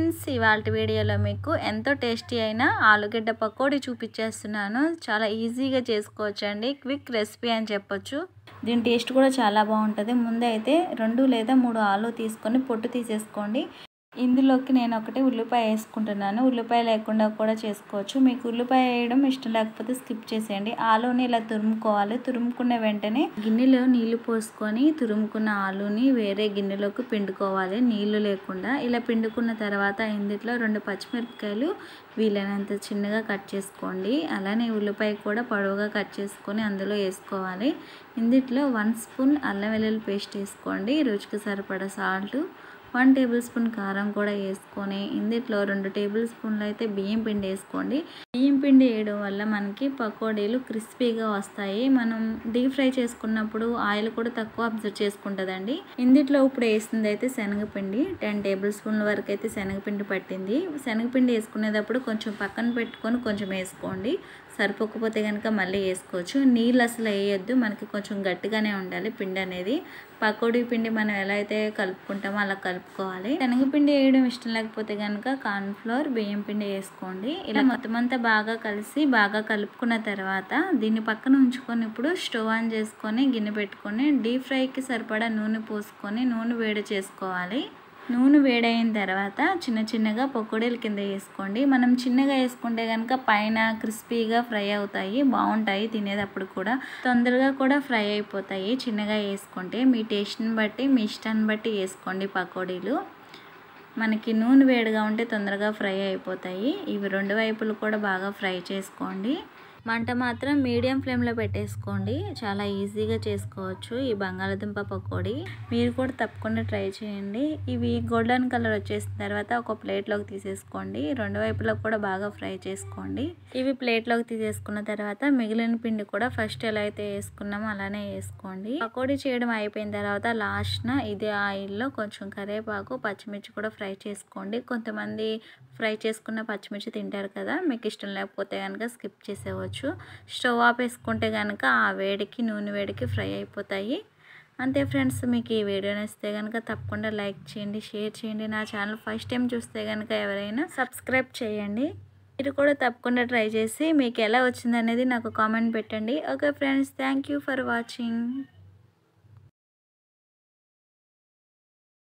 friends ఇవాళ వీడియోలో మీకు ఎంతో టేస్టీ అయిన ఆలుగడ్డ పకోడీ చూపించేస్తున్నాను చాలా ఈజీగా చేసుకోవచ్చండి క్విక్ రెసిపీ అని చెప్పొచ్చు దీని టేస్ట్ కూడా చాలా బాగుంటుంది ముందైతే రెండు లేదా మూడు ఆలు తీసుకొని పొట్టు తీసేసుకోండి ఇందులోకి నేను ఒకటి ఉల్లిపాయ వేసుకుంటున్నాను ఉల్లిపాయ లేకుండా కూడా చేసుకోవచ్చు మీకు ఉల్లిపాయ వేయడం ఇష్టం లేకపోతే స్కిప్ చేసేయండి ఆలుని ఇలా తురుముకోవాలి తురుముకున్న వెంటనే గిన్నెలో నీళ్లు పోసుకొని తురుముకున్న ఆలుని వేరే గిన్నెలోకి పిండుకోవాలి నీళ్లు లేకుండా ఇలా పిండుకున్న తర్వాత ఇందులో రెండు పచ్చిమిరపకాయలు వీలైనంత చిన్నగా కట్ చేసుకోండి అలానే ఉల్లిపాయ కూడా పొడవుగా కట్ చేసుకొని అందులో వేసుకోవాలి ఇందులో వన్ స్పూన్ అల్లం వెల్లుల్లి పేస్ట్ వేసుకోండి రుచికి సరిపడా సాల్ట్ వన్ టేబుల్ స్పూన్ కారం కూడా వేసుకొని ఇందులో రెండు టేబుల్ స్పూన్లు అయితే బియ్యం పిండి వేసుకోండి బియ్యం పిండి వేయడం వల్ల మనకి పకోడీలు క్రిస్పీగా వస్తాయి మనం డీప్ ఫ్రై చేసుకున్నప్పుడు ఆయిల్ కూడా తక్కువ అబ్జర్వ్ చేసుకుంటుందండి ఇందులో ఇప్పుడు వేసింది అయితే శనగపిండి టెన్ టేబుల్ స్పూన్ల వరకు అయితే శనగపిండి పట్టింది శనగపిండి వేసుకునేటప్పుడు కొంచెం పక్కన పెట్టుకొని కొంచెం వేసుకోండి సరిపోకపోతే కనుక మళ్ళీ వేసుకోవచ్చు నీళ్ళు అసలు వేయొద్దు మనకి కొంచెం గట్టిగానే ఉండాలి పిండి అనేది పకోడీ పిండి మనం ఎలా అయితే కలుపుకుంటామో అలా కలుపుకోవాలి శనగపిండి వేయడం ఇష్టం లేకపోతే కనుక కార్న్ఫ్లోర్ బియ్యం పిండి వేసుకోండి ఇలా మొత్తం అంతా బాగా కలిసి బాగా కలుపుకున్న తర్వాత దీన్ని పక్కన ఉంచుకొని ఇప్పుడు స్టవ్ ఆన్ చేసుకొని గిన్నె పెట్టుకొని డీప్ ఫ్రైకి సరిపడా నూనె పోసుకొని నూనె వేడి చేసుకోవాలి నూనె వేడైన తర్వాత చిన్న చిన్నగా పకోడీల కింద వేసుకోండి మనం చిన్నగా వేసుకుంటే కనుక పైన క్రిస్పీగా ఫ్రై అవుతాయి బాగుంటాయి తినేటప్పుడు కూడా తొందరగా కూడా ఫ్రై అయిపోతాయి చిన్నగా వేసుకుంటే మీ టేస్ట్ని బట్టి మీ ఇష్టాన్ని బట్టి వేసుకోండి పకోడీలు మనకి నూనె వేడిగా ఉంటే తొందరగా ఫ్రై అయిపోతాయి ఇవి రెండు వైపులు కూడా బాగా ఫ్రై చేసుకోండి మంట మాత్రం మీడియం ఫ్లేమ్లో పెట్టేసుకోండి చాలా ఈజీగా చేసుకోవచ్చు ఈ బంగాళాదుంప పకోడీ మీరు కూడా తప్పకుండా ట్రై చేయండి ఇవి గోల్డెన్ కలర్ వచ్చేసిన తర్వాత ఒక ప్లేట్లోకి తీసేసుకోండి రెండు వైపులా కూడా బాగా ఫ్రై చేసుకోండి ఇవి ప్లేట్లోకి తీసేసుకున్న తర్వాత మిగిలిన పిండి కూడా ఫస్ట్ ఎలా అయితే వేసుకున్నామో అలానే వేసుకోండి పకోడీ చేయడం అయిపోయిన తర్వాత లాస్ట్న ఇదే ఆయిల్లో కొంచెం కరివేపాకు పచ్చిమిర్చి కూడా ఫ్రై చేసుకోండి కొంతమంది ఫ్రై చేసుకున్న పచ్చిమిర్చి తింటారు కదా మీకు ఇష్టం లేకపోతే కనుక స్కిప్ చేసేవచ్చు స్టవ్ ఆపేసుకుంటే కనుక ఆ వేడికి నూనె వేడికి ఫ్రై అయిపోతాయి అంతే ఫ్రెండ్స్ మీకు ఈ వీడియో నచ్చితే కనుక తప్పకుండా లైక్ చేయండి షేర్ చేయండి నా ఛానల్ ఫస్ట్ టైం చూస్తే కనుక ఎవరైనా సబ్స్క్రైబ్ చేయండి మీరు కూడా తప్పకుండా ట్రై చేసి మీకు ఎలా వచ్చిందనేది నాకు కామెంట్ పెట్టండి okay friends thank for watching